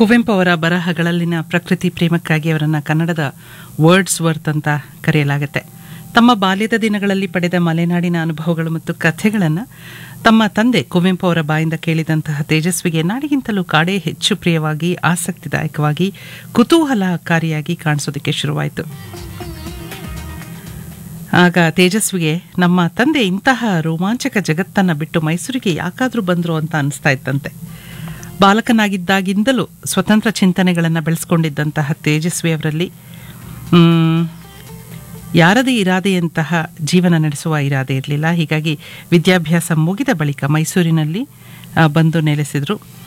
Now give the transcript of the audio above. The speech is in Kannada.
ಕುವೆಂಪು ಅವರ ಬರಹಗಳಲ್ಲಿನ ಪ್ರಕೃತಿ ಪ್ರೇಮಕ್ಕಾಗಿ ಅವರನ್ನು ಕನ್ನಡದ ವರ್ಡ್ಸ್ ವರ್ತ್ ಅಂತ ಕರೆಯಲಾಗುತ್ತೆ ತಮ್ಮ ಬಾಲ್ಯದ ದಿನಗಳಲ್ಲಿ ಪಡೆದ ಮಲೆನಾಡಿನ ಅನುಭವಗಳು ಮತ್ತು ಕಥೆಗಳನ್ನು ತಮ್ಮ ತಂದೆ ಕುವೆಂಪು ಅವರ ಬಾಯಿಂದ ಕೇಳಿದಂತಹ ತೇಜಸ್ವಿಗೆ ನಾಡಿಗಿಂತಲೂ ಕಾಡೇ ಹೆಚ್ಚು ಪ್ರಿಯವಾಗಿ ಆಸಕ್ತಿದಾಯಕವಾಗಿ ಕುತೂಹಲಕಾರಿಯಾಗಿ ಕಾಣಿಸೋದಕ್ಕೆ ಶುರುವಾಯಿತು ಆಗ ತೇಜಸ್ವಿಗೆ ನಮ್ಮ ತಂದೆ ಇಂತಹ ರೋಮಾಂಚಕ ಜಗತ್ತನ್ನು ಬಿಟ್ಟು ಮೈಸೂರಿಗೆ ಯಾಕಾದರೂ ಬಂದರು ಅಂತ ಅನಿಸ್ತಾ ಇತ್ತಂತೆ ಬಾಲಕನಾಗಿದ್ದಾಗಿಂದಲೂ ಸ್ವತಂತ್ರ ಚಿಂತನೆಗಳನ್ನು ಬೆಳೆಸ್ಕೊಂಡಿದ್ದಂತಹ ತೇಜಸ್ವಿ ಅವರಲ್ಲಿ ಮ್, ಯಾರದೇ ಇರಾದೆಯಂತಹ ಜೀವನ ನಡೆಸುವ ಇರಾದೆ ಇರಲಿಲ್ಲ ಹೀಗಾಗಿ ವಿದ್ಯಾಭ್ಯಾಸ ಮುಗಿದ ಬಳಿಕ ಮೈಸೂರಿನಲ್ಲಿ ಆ, ಬಂದು ನೆಲೆಸಿದರು